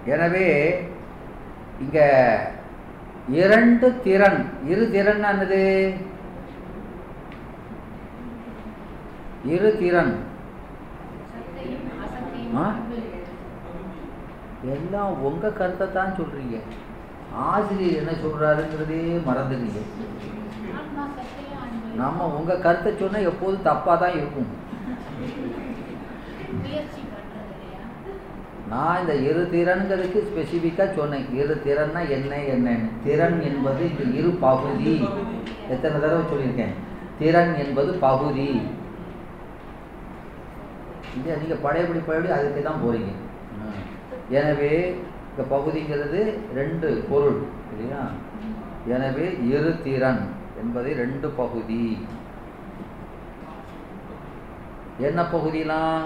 எனவே இங்க இரண்டு திறன் இரு திறன் என்னது இரு திறன் சத்தையும் அசத்தையும் ஆ? அன்பு. எல்லாம் உங்க கருத்தை தான் சொல்றீங்க ஆசிரியர் என்ன சொல்றாருங்கிறதே மறந்துடுங்க ஆன்மா சத்தையும் அன்பு. நம்ம உங்க கருத்தை சொன்னா எப்போதும் தப்பா தான் இருக்கும் முயற்சி பண்றது இல்லையா நான் இந்த இரு திறன்களுக்கு ஸ்பெசிஃபிக்காக சொன்னேன் இரு திறன்னா என்ன என்னன்னு திறன் என்பது இந்த இரு பகுதி எத்தனை தடவை சொல்லியிருக்கேன் திறன் என்பது பகுதி இது நீங்கள் பழையபடி பழையபடி அதுக்கு தான் போறீங்க ம். எனவே இந்த பகுதிங்கிறது ரெண்டு பொருள் இல்லையா எனவே இரு திறன் என்பது ரெண்டு பகுதி என்ன பகுதிலாம்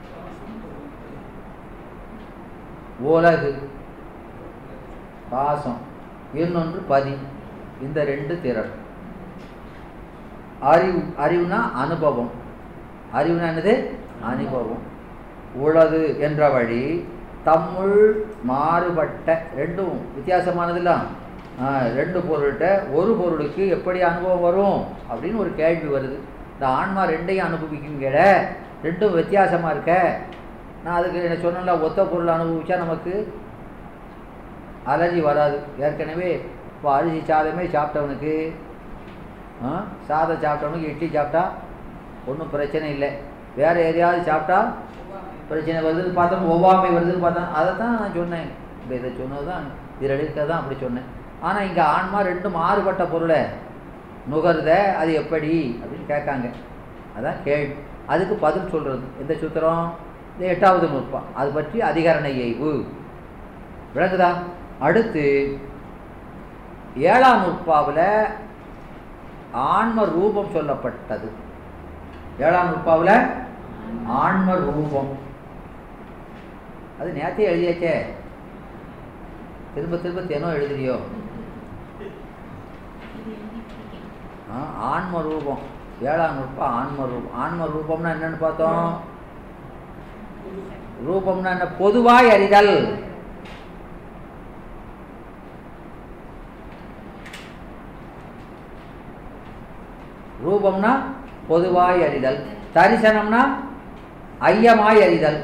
உலகு பாசம் இன்னொன்று பதி இந்த ரெண்டு திறன் அறிவு அறிவுனா அனுபவம் அறிவுனா என்னது அனுபவம் உளது என்ற வழி தம்முள் மாறுபட்ட ரெண்டும் வித்தியாசமானதுல ஆ, ரெண்டு பொருள்கிட்ட ஒரு பொருளுக்கு எப்படி அனுபவம் வரும் அப்படின்னு ஒரு கேள்வி வருது இந்த ஆன்மா ரெண்டையும் அனுபவிக்குங்கிற ரெண்டும் வித்தியாசமா இருக்க நான் அதுக்கு என்ன சொன்னல ஒத்த பொருள் அனுபவிச்சா நமக்கு அலர்ஜி வராது ஏற்கனவே இப்போ அரிசி சாதமே சாப்பிட்டவனுக்கு ஆ, சாதம் சாப்பிட்டவனுக்கு இட்லி சாப்பிட்டா ஒன்றும் பிரச்சனை இல்லை வேறு எதையாவது சாப்பிட்டா பிரச்சனை வருதுன்னு பார்த்தோம் ஒவ்வாமை வருதுன்னு பார்த்தோம் அதை தான் நான் சொன்னேன் இப்போ இதை சொன்னது தான் இதில் இருக்கிறது தான் அப்படி சொன்னேன் ஆனால் இங்கே ஆன்மா ரெண்டு மாறுபட்ட பொருளை நுகருத அது எப்படி அப்படின்னு கேட்காங்க அதான் கேள்வி அதுக்கு பதில் சொல்கிறது எந்த சூத்திரம் இந்த எட்டாவது நுட்பம் அது பற்றி அதிகரண எய்வு விளங்குதா அடுத்து ஏழாம் நுட்பாவில் ஆன்ம ரூபம் சொல்லப்பட்டது ஏழாம் நுட்பாவில் ஆன்ம ரூபம் அது நேரத்தையே எழுதியாச்சே திரும்ப திரும்ப தினம் எழுதுறியோ இது எழுதி பிடிக்கும். ஆ, ஆன்ம ரூபம் ஏழாம் நுட்பம் ஆன்ம ரூபம் ஆன்ம ரூபம்னா என்னன்னு பார்த்தோம் ரூபம்னா என்ன பொதுவாய் அறிதல் ரூபம்னா பொதுவாய் அறிதல் தரிசனம்னா ஐயமாய் அறிதல்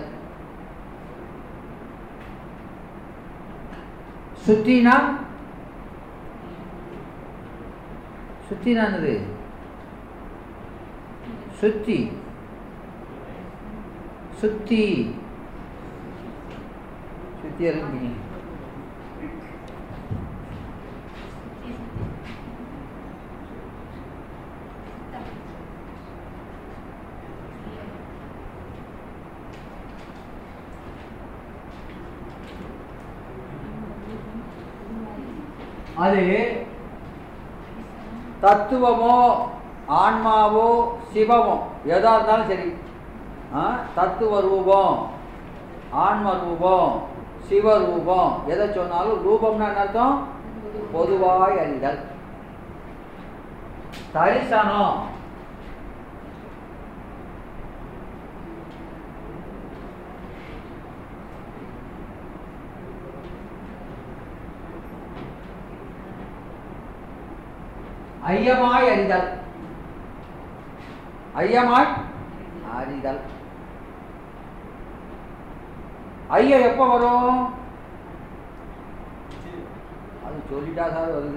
சுத்தினா சுத்தினா என்னது சுத்தி சுத்தி சுத்தி இருக்கு அது தத்துவமோ ஆன்மாவோ சிவமோ எதா இருந்தாலும் சரி ஆ, தத்துவ ரூபம் ஆன்ம ரூபம் சிவரூபம் எதை சொன்னாலும் ரூபம்னா என்ன அர்த்தம் பொதுவாய் அறிதல் தரிசனம் ஐயமாய் அறிதல் ஐயமாய் அறிதல் ஐயம் எப்போ வரும் அது சொல்லிட்டா சார் வருது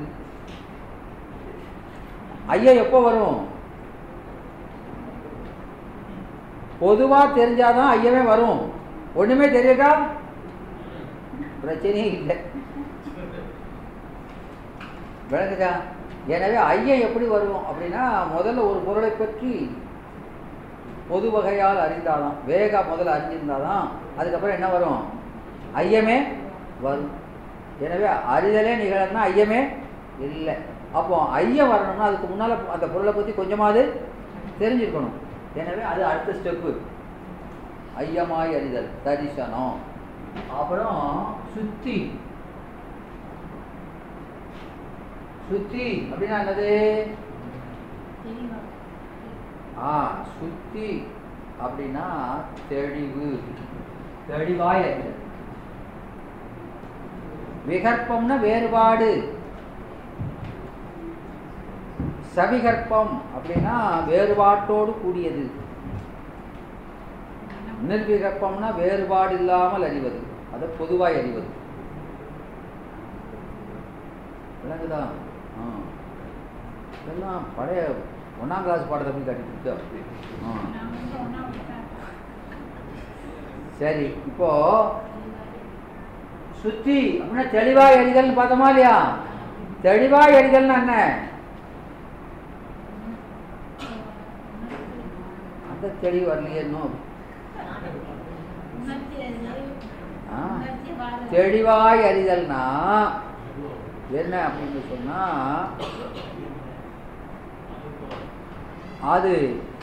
ஐயம் எப்போ வரும் பொதுவா தெரிஞ்சாதான் ஐயமே வரும் ஒண்ணுமே தெரியாதா பிரச்சனையே இல்லை விளங்குதா எனவே ஐயம் எப்படி வரும் அப்படின்னா முதல்ல ஒரு பொருளை பற்றி பொது வகையால் அறிந்தாதான் வேகா முதல்ல அறிஞ்சிருந்தாதான் அதுக்கப்புறம் என்ன வரும் ஐயமே வரும் எனவே அறிதலே நிகழன்னா ஐயமே இல்லை அப்போ ஐயம் வரணும்னா அதுக்கு முன்னால் அந்த பொருளை பற்றி கொஞ்சமாவது தெரிஞ்சிருக்கணும் எனவே அது அடுத்த ஸ்டெப்பு ஐயமாய் அறிதல் தரிசனம் அப்புறம் சுத்தி சுத்தி அப்படின்னா என்னது தெளிவா ஆ சுத்தி அப்படின்னா தெளிவு தெளிவாய் அறிதல் விகற்பம்னா வேறுபாடு சவிகற்பம் அப்படின்னா வேறுபாட்டோடு கூடியது நிர்விகற்பம்னா வேறுபாடு இல்லாமல் அறிவது அதை பொதுவாய் அறிவது விளங்குதா ஆ இதெல்லாம் பழைய ஒன்றாம் கிளாஸ் பாடத்தை போய் கட்டிட்டு ஆ நான் வந்து ஒண்ணாவது தான் சரி இப்போ சுத்தி அப்படின்னா தெளிவாய் அறிதல்னு பார்த்தோமா இல்லையா தெளிவாய் அறிதல்னா என்ன அந்த தெளிவு வரலையே இன்னும் உணர்ச்சி அறிதல், ஆ. உணர்ச்சி வாழ்தல். தெளிவாய் அறிதல்னா என்ன அப்படின்னு சொன்னா அது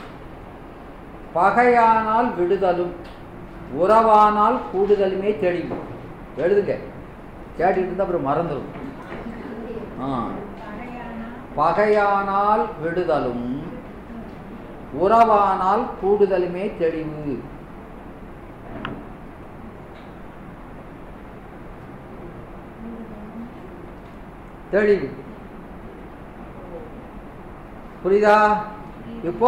பகையானால் விடுதலும் உறவானால் கூடுதலுமே தெளிவு எழுதுங்க கேட்டுட்டு இருந்தா அப்புறம் மறந்துடும் ஆ பகையானா, பகையானால் விடுதலும் உறவானால் கூடுதலுமே தெளிவு தெளிவு புரியுதா இப்போ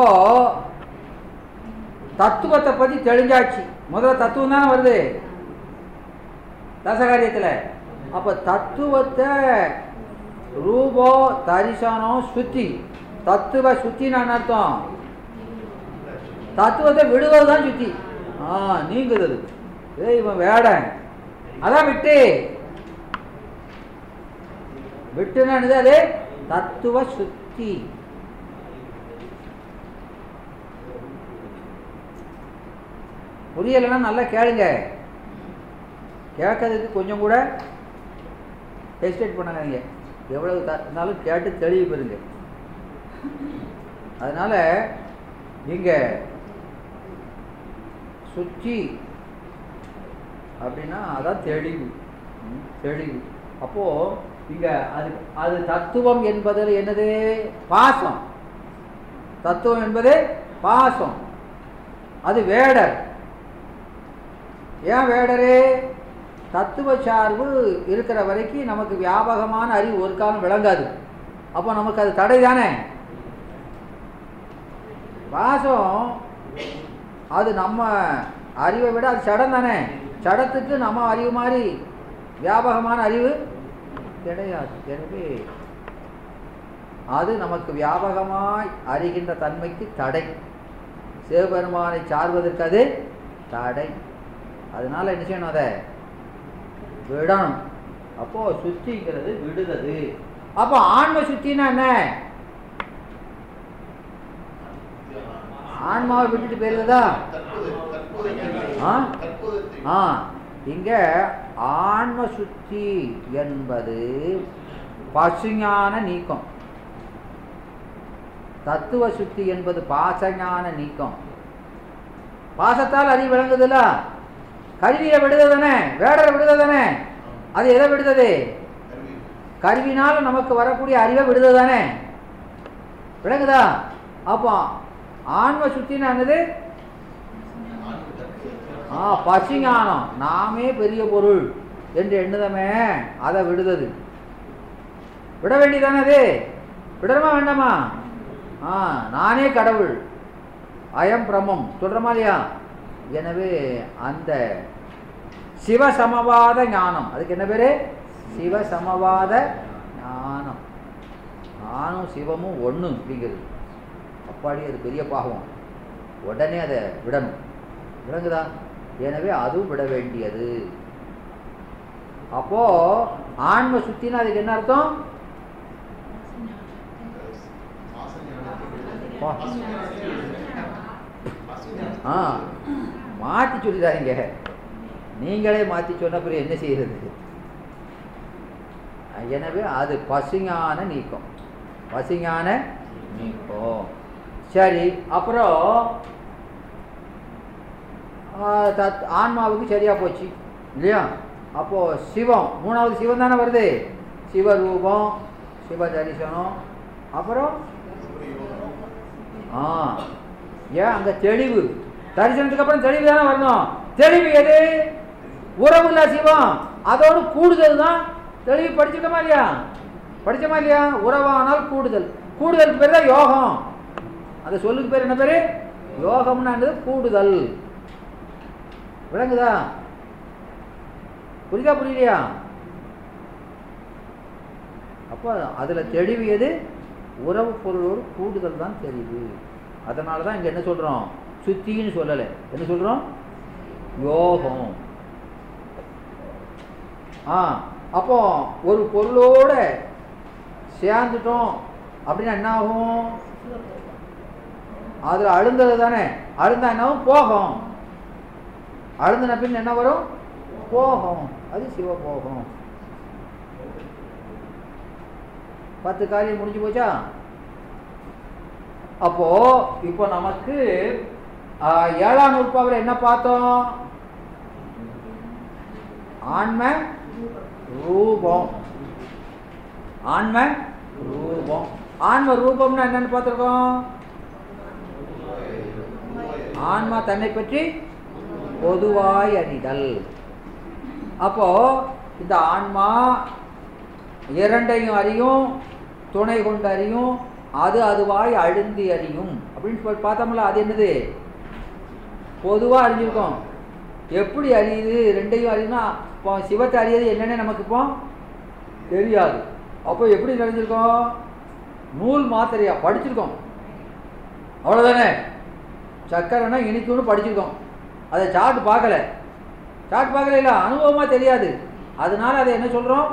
தத்துவத்தை பத்தி தெளிஞ்சாச்சு முதல்ல தத்துவம் தானே வருது தசகாரியத்தில் அப்ப தத்துவத்தை ரூபோ தரிசனம் சுத்தி தத்துவ சுத்தின்னு என்ன அர்த்தம் தத்துவத்தை விடுவது தான் சுத்தி ஆ நீங்குது அது. ஏய் இவன் வேடன் அதான் விட்டு விட்டுன்னா என்னது அது தத்துவ சுத்தி புரியலைன்னா நல்லா கேளுங்க கேட்கறதுக்கு கொஞ்சம் கூட ஹெசிடேட் பண்ணாதீங்க எவ்வளவு த- இருந்தாலும் கேட்டு தெளிவு பெறுங்க அதனால இங்க சுற்றி அப்படின்னா அதான் தெளிவு ம், தெளிவு அப்போ இங்க அது அது தத்துவம் என்பது என்னது பாசம் தத்துவம் என்பது பாசம் அது வேடர் ஏன் வேடரு தத்துவ சார்பு இருக்கிற வரைக்கும் நமக்கு வியாபகமான அறிவு ஒரு காலம் விளங்காது அப்போ நமக்கு அது தடை தானே பாசம் அது நம்ம அறிவை விட அது சடம் தானே சடத்துக்கு நம்ம அறிவு மாதிரி வியாபகமான அறிவு கிடையாது எனவே அது நமக்கு வியாபகமாய் அறிகின்ற தன்மைக்கு தடை சிவபெருமானை சார்வதற்கு அது தடை அதனால என்ன செய்யணும் அதை விடணும் அப்போ சுத்திங்கிறது விடுதது அப்போ ஆன்ம சுத்தின்னா என்ன ஆன்மாவை விட்டுட்டு போயிருந்ததா ஆ? ஆ இங்க ஆன்ம சுத்தி என்பது பசுஞான நீக்கம் தத்துவ சுத்தி என்பது பாசஞான நீக்கம் பாசத்தால் அறிவு விளங்குதுல்ல கருவியை விடுததானே வேடரை விடுததானே அது எதை விடுதது கருவினால நமக்கு வரக்கூடிய அறிவை விடுததானே விளங்குதா அப்போ ஆன்ம சுத்தின்னு என்னது ஆ பசிஞானம் நாமே பெரிய பொருள் என்று எண்ணுதமே அதை விடுதது விட வேண்டியதானே அது விடணுமா வேண்டாமா ஆ நானே கடவுள் அயம் பிரமம் சொல்கிறோமா இல்லையா எனவே அந்த சிவசமவாத ஞானம் அதுக்கு என்ன பேரு சிவசமவாத ஞானம் நானும் சிவமும் ஒன்று அப்படிங்கிறது அப்பாடி அது பெரிய பாகம் உடனே அதை விடணும் விளங்குதா எனவே அதுவும் விட வேண்டியது அப்போ ஆன்ம சுத்தினா அதுக்கு என்ன அர்த்தம் பா. ஆ மாற்றி சொல்லிடாதீங்க நீங்களே மாற்றி சொன்ன பிறகு என்ன செய்யறது எனவே அது பசுஞான நீக்கம் பசுஞான நீக்கம் சரி அப்புறம் ஆ, தத் ஆன்மாவுக்கு சரியா போச்சு இல்லையா அப்போ சிவம் மூணாவது சிவம் தானே வருது சிவரூபம் சிவ தரிசனம் அப்புறம் ஆ ஏன் அங்க தெளிவு தரிசனத்துக்கு அப்புறம் தெளிவு தானே வரணும் தெளிவு எது உறவுள்ள சிவம் அதோடு கூடுதல் தான் தெளிவு படிச்சுட்டோமா இல்லையா படிச்சோமா இல்லையா உறவானால் கூடுதல் கூடுதலுக்கு பேர் தான் யோகம் அந்த சொல்லுக்கு பேர் என்ன பேரு யோகம்னா கூடுதல் விளங்குதா புரியுதா புரியலையா அப்போ அதுல தெளிவு எது உறவு பொருளோடு கூடுதல் தான் தெரியுது அதனால தான் இங்க என்ன சொல்றோம் சுத்தின்னு சொல்லலை என்ன சொல்றோம் யோகம் ஆ அப்போ ஒரு பொருளோட சேர்ந்துட்டோம் அப்படின்னா என்ன ஆகும் அதுல அழுந்தது தானே அழுந்தா என்னவும் போகும் அழுந்தின பின் என்ன வரும் போகும் அது சிவ போகும் பத்து காரியம் முடிஞ்சு போச்சா அப்போ இப்போ நமக்கு ஆ, ஏழாம் நூற்பாவில் என்ன பார்த்தோம் ஆன்ம ரூபம் ஆன்ம ரூபம் ஆன்ம ரூபம்னா என்னன்னு பார்த்துருக்கோம் ஆன்மா தன்னை பற்றி பொதுவாய் அறிதல் அப்போ இந்த ஆன்மா இரண்டையும் அறியும் துணை கொண்டு அறியும் அது அதுவாய் அழுந்தி அறியும் அப்படின்னு சொல்லி பார்த்தோம்ல அது என்னது பொதுவாக அறிஞ்சிருக்கோம் எப்படி அறியுது ரெண்டையும் அறியுதுன்னா இப்போ சிவத்தை அறியது என்னன்னு நமக்கு இப்போ தெரியாது அப்போ எப்படி தெரிஞ்சிருக்கோம் நூல் மாத்திரையா படிச்சிருக்கோம் அவ்வளோதானே சக்கரைனா இனிக்குன்னு படிச்சிருக்கோம் அதை சாப்பிட்டு பார்க்கல சாப்பிட்டு பார்க்கல இல்லை அனுபவமாக தெரியாது அதனால அதை என்ன சொல்கிறோம்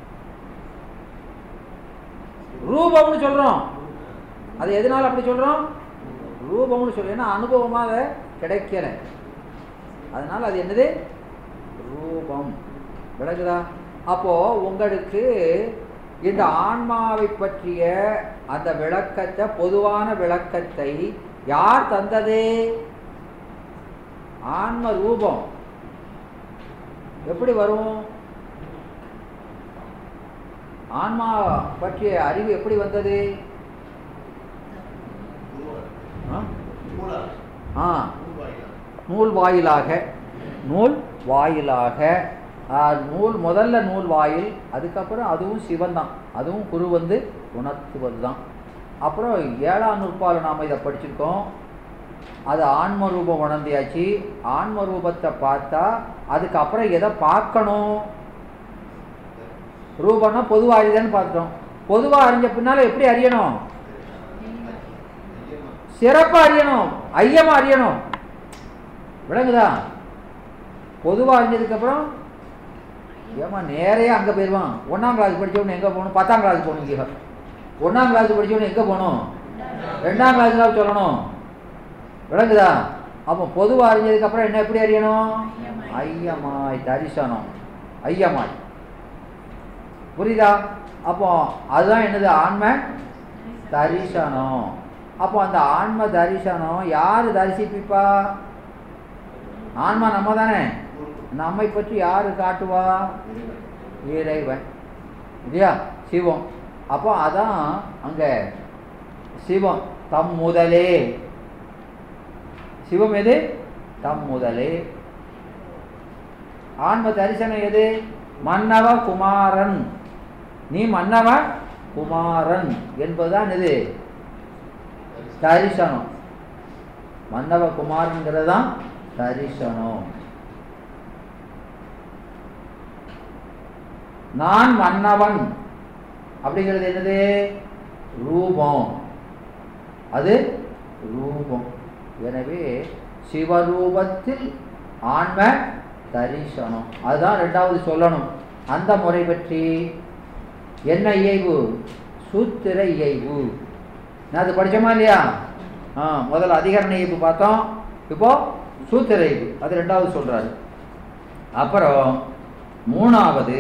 ரூபம்னு சொல்கிறோம் அது எதனால அப்படி சொல்கிறோம் ரூபம்னு சொல்ல ஏன்னா அனுபவமாக அதை கிடைக்கல அதனால அது என்னது ரூபம் விளக்குதா அப்போ உங்களுக்கு இந்த ஆன்மாவை பற்றிய அந்த விளக்கத்தை பொதுவான விளக்கத்தை யார் தந்தது ஆன்ம ரூபம் எப்படி வரும் ஆன்மா பற்றிய அறிவு எப்படி வந்தது ஆ? ஆ நூல் வாயிலாக நூல் வாயிலாக ஆ, நூல் முதல்ல நூல் வாயில் அதுக்கப்புறம் அதுவும் சிவன் தான் அதுவும் குரு வந்து உணர்த்துவது தான் அப்புறம் ஏழாம் நூற்பால் நாம் இதை படிச்சிருக்கோம் அது ஆன்ம ரூபம் உணர்ந்தியாச்சு ஆன்ம ரூபத்தை பார்த்தா அதுக்கப்புறம் எதை பார்க்கணும் ரூபம்னா பொதுவாக அறிதன்னு பார்த்துட்டோம் பொதுவாக அறிஞ்ச பின்னால் எப்படி அறியணும் சிறப்பாக அறியணும் ஐயமாக அறியணும் விளங்குதா பொதுவாக அறிஞ்சதுக்கப்புறம் ஏமா நேரையே அங்கே போயிடுவான் ஒன்றாம் கிளாஸ் படித்தவொன்னு எங்கே போகணும் பத்தாம் கிளாஸ் போகணும் இங்கே ஒன்றாம் கிளாஸ் படித்தவொன்னு எங்கே போகணும் ரெண்டாம் கிளாஸில் சொல்லணும் விளங்குதா அப்போ பொதுவாக அறிஞ்சதுக்கப்புறம் என்ன எப்படி அறியணும் ஐயமாய் தரிசனம் ஐயமாய் புரியுதா அப்போ அதுதான் என்னது ஆன்ம தரிசனம் அப்போ அந்த ஆன்ம தரிசனம் யார் தரிசிப்பிப்பா ஆன்மா நம்ம தானே நம்மை பற்றி யாரு காட்டுவா இறைவன் இல்லையா சிவம் அப்போ அதான் அங்க சிவம் தம் முதலே சிவம் எது தம் முதலே ஆன்ம தரிசனம் எது மன்னவ குமாரன் நீ மன்னவ குமாரன் என்பதுதான் இது தரிசனம் மன்னவ குமாரன்கிறது தான் தரிசனம் நான் மன்னவன் அப்படிங்கிறது என்னது ரூபம் அது ரூபம் எனவே சிவரூபத்தில் ஆன்ம தரிசனம் அதுதான் ரெண்டாவது சொல்லணும் அந்த முறை பற்றி என்ன இயைவு சூத்திர இயைவு நான் அது படிச்சோமா இல்லையா ஆ முதல்ல அதிகரண இயைவு பார்த்தோம் இப்போ சூத்திர இயைவு அது ரெண்டாவது சொல்றாரு அப்புறம் மூணாவது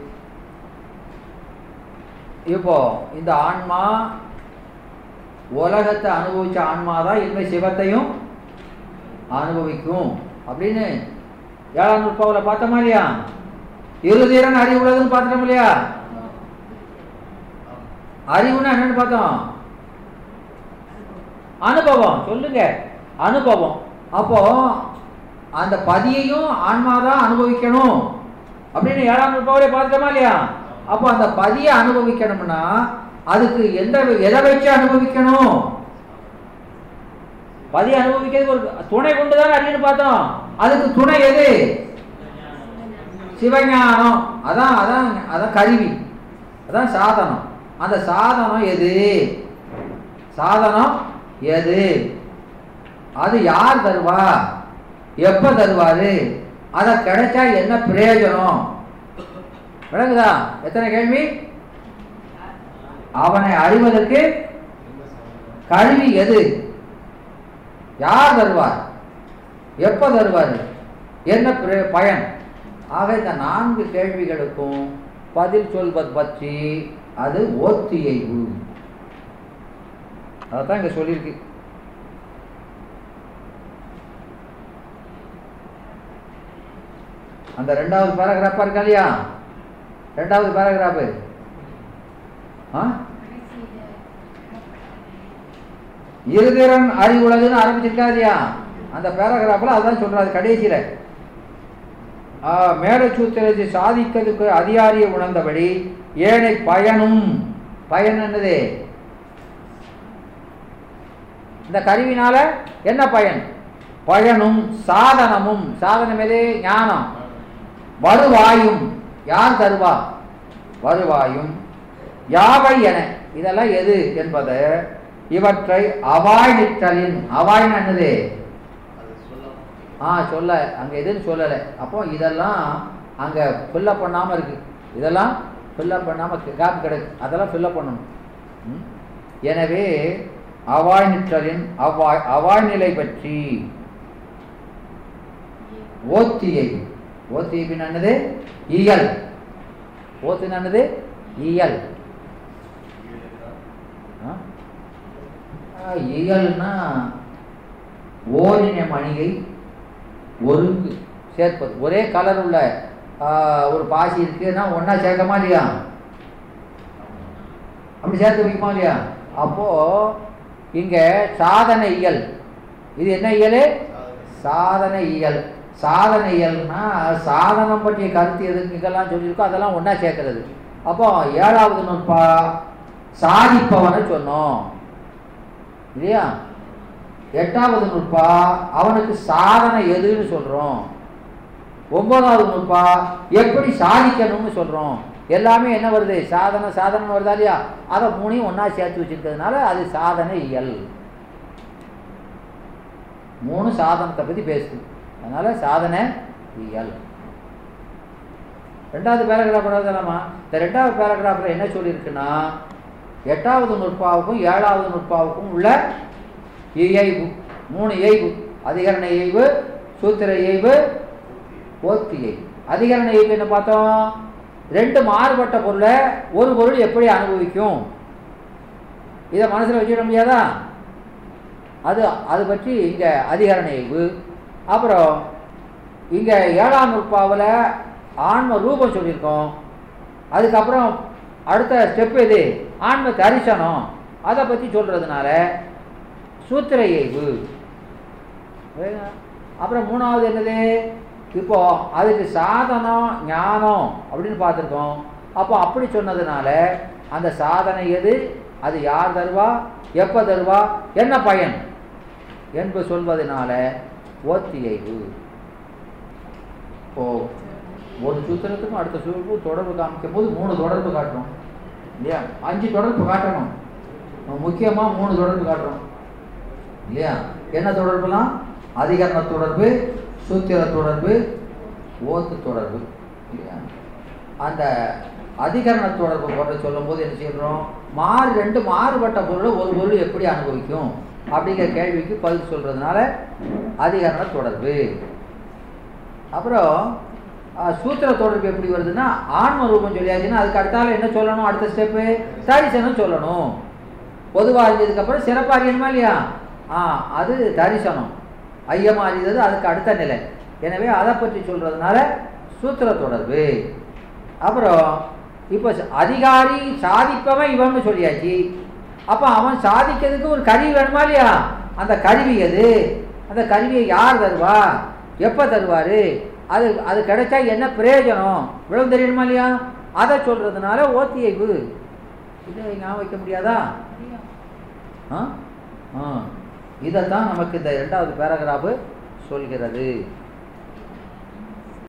இப்போ இந்த ஆன்மா உலகத்தை அனுபவிச்ச ஆன்மா தான் இனிமே சிவத்தையும் அனுபவிக்கும் அப்படின்னு ஏழாம் நூற்பாவில் பார்த்தோமா இல்லையா இருதீரன் அறிவுள்ளதுன்னு பார்த்துட்டோம் இல்லையா அறிவுன்னா என்னன்னு பார்த்தோம் அனுபவம் சொல்லுங்க அனுபவம் அப்போ அந்த பதியையும் ஆன்மா தான் அனுபவிக்கணும் அப்படின்னு ஏழாம் நூற்பாவிலே பார்த்துட்டோமா இல்லையா அப்போ அந்த பதியை அனுபவிக்கணும்னா அதுக்கு எந்த எதை வச்சு அனுபவிக்கணும் பதி அனுபவிக்கிறது ஒரு துணை கொண்டு தான் அறியணும் பார்த்தோம் அதுக்கு துணை எது சிவஞானம் அதான் அதான் அதான் கருவி அதான் சாதனம் அந்த சாதனம் எது சாதனம் எது அது யார் தருவா எப்ப தருவாரு அதை கிடைச்சா என்ன பிரயோஜனம் விளங்குதா எத்தனை கேள்வி அவனை அறிவதற்கு கருவி எது யார் தருவார் எப்ப தருவார் என்ன பிர- பயன் ஆக இந்த நான்கு கேள்விகளுக்கும் பதில் சொல்வது பற்றி அது ஓத்தியைவு அதான் இங்க சொல்லியிருக்கு அந்த ரெண்டாவது பேராகிராஃபா இருக்கா இல்லையா ரெண்டாவது பேராகிராஃபு ஆ இருதிறன் அறிவுலகுன்னு ஆரம்பிச்சிருக்கா இல்லையா அந்த பேராகிராஃபில் அதான் சொல்றாரு கடைசியில் மேடச்சூத்திரத்தை சாதிக்கிறதுக்கு அதிகாரியை உணர்ந்தபடி ஏனை பயனும் பயன் என்னது இந்த கருவினால என்ன பயன் பயனும் சாதனமும் சாதனம் எது ஞானம் வருவாயும் யார் தருவா வருவாயும் யாவை என இதெல்லாம் எது என்பது இவற்றை அவாய் நிற்றலின் அவாய்னா என்னது ஆ சொல்ல அங்க எதுன்னு சொல்லலை அப்போ இதெல்லாம் அங்க ஃபில்லப் பண்ணாம இருக்கு இதெல்லாம் ஃபில்லப் பண்ணாம கேப் கிடக்கு அதெல்லாம் ஃபில்லப் பண்ணணும் ம்? எனவே அவாய் நிற்றலின் அவ்வாய் அவாய் நிலை பற்றி ஓத்தியை ஓத்தியை பின் என்னது இயல் ஓத்து என்னது இயல் ஆ? ஆ, இயல்னா ஓரின மணிகை ஒருங்கு சேர்ப்பது ஒரே கலர் உள்ள ஆ, ஒரு பாசி இருக்குன்னா ஒண்ணா சேர்க்கமா இல்லையா அப்படி சேர்த்து வைக்குமா இல்லையா அப்போ இங்க சாதன இயல் இது என்ன இயல் சாதன இயல் சாதன இயல்னா சாதனம் பற்றிய கருத்து எதுக்கெல்லாம் சொல்லியிருக்கோ அதெல்லாம் ஒண்ணா சேர்க்கிறது அப்போ ஏழாவது நுட்பா சாதிப்பவனை சொன்னோம் இல்லையா எட்டாவது நுட்பா அவனுக்கு சாதனை எதுன்னு சொல்றோம் ஒன்பதாவது நுட்பா எப்படி சாதிக்கணும்னு சொல்றோம் எல்லாமே என்ன வருது சாதனை சாதனை வருதா இல்லையா அதை மூணையும் ஒண்ணா சேர்த்து வச்சிருக்கிறதுனால அது சாதனை இயல் மூணு சாதனத்தை பத்தி பேசுது அதனால சாதனை இயல் ரெண்டாவது பேராகிராஃப் வரதலாமா இந்த ரெண்டாவது பேராகிராஃபில் என்ன சொல்லியிருக்குன்னா எட்டாவது நுட்பாவுக்கும் ஏழாவது நுட்பாவுக்கும் உள்ள இயைவு மூணு இயைவு அதிகரண இயைவு சூத்திர இயைவு போத்தி இயைவு அதிகரண இயைவு என்ன பார்த்தோம் ரெண்டு மாறுபட்ட பொருளை ஒரு பொருள் எப்படி அனுபவிக்கும் இதை மனசுல வச்சுக்க முடியாதா அது அது பற்றி இங்க அதிகரண இயைவு அப்புறம் இங்க ஏழாம் நுட்பாவில் ஆன்ம ரூபம் சொல்லியிருக்கோம் அதுக்கப்புறம் அடுத்த ஸ்டெப் எது ஆன்ம தரிசனம் அதை பற்றி சொல்றதுனால சூத்திர இயைவு சரிங்களா? அப்புறம் மூணாவது என்னது இப்போ அதுக்கு சாதனம் ஞானம் அப்படின்னு பார்த்துருக்கோம் அப்போ அப்படி சொன்னதுனால அந்த சாதனை எது அது யார் தருவா எப்போ தருவா என்ன பயன் என்பது சொல்வதனால ஓத்தியைவு ஓ ஒரு சூத்திரத்துக்கும் அடுத்த சூத்திரத்துக்கும் தொடர்பு காமிக்கும் போது மூணு தொடர்பு காட்டணும் இல்லையா அஞ்சு தொடர்பு காட்டணும் முக்கியமாக மூணு தொடர்பு காட்டுறோம் இல்லையா என்ன தொடர்புலாம் அதிகரண தொடர்பு சூத்திர தொடர்பு ஓத்து தொடர்பு இல்லையா அந்த அதிகரண தொடர்பு போன்ற சொல்லும்போது என்ன செய்யறோம் மாறு ரெண்டு மாறுபட்ட பொருளை ஒரு பொருள் எப்படி அனுபவிக்கும் அப்படிங்கிற கேள்விக்கு பதில் சொல்றதுனால அதிகரண தொடர்பு அப்புறம் அஹ், சூத்திர தொடர்பு எப்படி வருதுன்னா ஆன்ம ரூபம் சொல்லியாச்சுன்னா அதுக்கு அடுத்தால என்ன சொல்லணும் அடுத்த ஸ்டெப்பு தரிசனம் சொல்லணும் பொதுவாக அறிஞ்சதுக்கு அப்புறம் சிறப்பாக அறியணுமா இல்லையா ஆ அது தரிசனம் ஐயமா அறிந்தது அதுக்கு அடுத்த நிலை எனவே அதை பற்றி சொல்றதுனால சூத்திர தொடர்பு அப்புறம் இப்போ ச- அதிகாரி சாதிப்பவன் இவன்னு சொல்லியாச்சு அப்போ அவன் சாதிக்கிறதுக்கு ஒரு கருவி வேணுமா இல்லையா அந்த கருவி எது அந்த கருவியை யார் தருவா எப்போ தருவார் அது அது கிடைச்சா என்ன பிரயோஜனம் இவ்வளவு தெரியணுமா இல்லையா அதை சொல்றதுனால ஓத்தியைவு இதை ஞாபகம் வைக்க முடியாதா முடியும் ஆ ஆ இதைத்தான் நமக்கு இந்த இரண்டாவது பேராகிராஃபு சொல்கிறது